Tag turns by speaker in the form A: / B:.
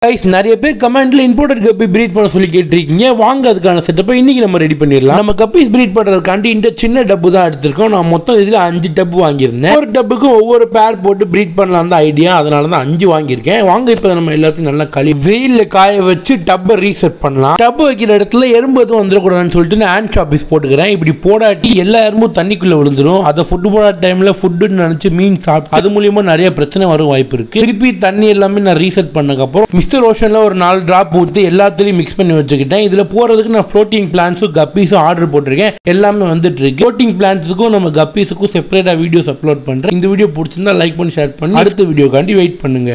A: guys நிறைய பேர் கமெண்ட்ல இம்போர்ட்டட் கப்பி பிரீட் பண்ண சொல்லி கேட்டிருக்கீங்க வாங்க அதுக்கான செட்டப்பை இன்னைக்கு நம்ம ரெடி பண்ணிடலாம் நம்ம கப்பீஸ் பிரீட் பண்றதுக்காண்டி இந்த சின்ன டப்பு தான் எடுத்திருக்கோம் நான் மொத்தம் இதுல அஞ்சு டப்பு வாங்கியிருந்தேன் ஒரு டப்புக்கு ஒவ்வொரு பேர் போட்டு பிரீட் பண்ணலாம் தான் ஐடியா அதனால தான் அஞ்சு வாங்கியிருக்கேன் வாங்க இப்போ நம்ம எல்லாத்தையும் நல்லா களி வெயில்ல காய வச்சு டப்பை ரீசெட் பண்ணலாம் டப்பு வைக்கிற இடத்துல எறும்பு எதுவும் வந்துடக்கூடாதுன்னு சொல்லிட்டு நான் ஹேண்ட் சாப்பீஸ் போட்டுக்கிறேன் இப்படி போடாட்டி எல்லா எறும்பும் தண்ணிக்குள்ள விழுந்துரும் அதை ஃபுட்டு போடாத டைம்ல ஃபுட்டுன்னு நினைச்சு மீன் சாப்பிட்டு அது மூலியமா நிறைய பிரச்சனை வரும் வாய்ப்பு இருக்கு திருப்பி தண்ணி எல்லாமே நான் ரீசெட் பண்ணக்கப்புறம் மிஸ்டர் ஓஷன்ல ஒரு நாலு டிராப் ஊற்றி எல்லாத்துலயும் மிக்ஸ் பண்ணி வச்சுக்கிட்டேன் இதுல போறதுக்கு நான் ஃப்ளோட்டிங் பிளான்ஸும் கப்பீஸும் ஆர்டர் போட்டிருக்கேன் எல்லாமே வந்துட்டு இருக்கு ஃப்ளோட்டிங் பிளான்ஸுக்கும் நம்ம கப்பீஸுக்கும் செப்பரேட்டா வீடியோஸ் அப்லோட் பண்றேன் இந்த வீடியோ பிடிச்சிருந்தா லைக் பண்ணி ஷேர் பண்ணி அடுத்த வீடியோக்காண்டி வெயிட் பண்ணுங்க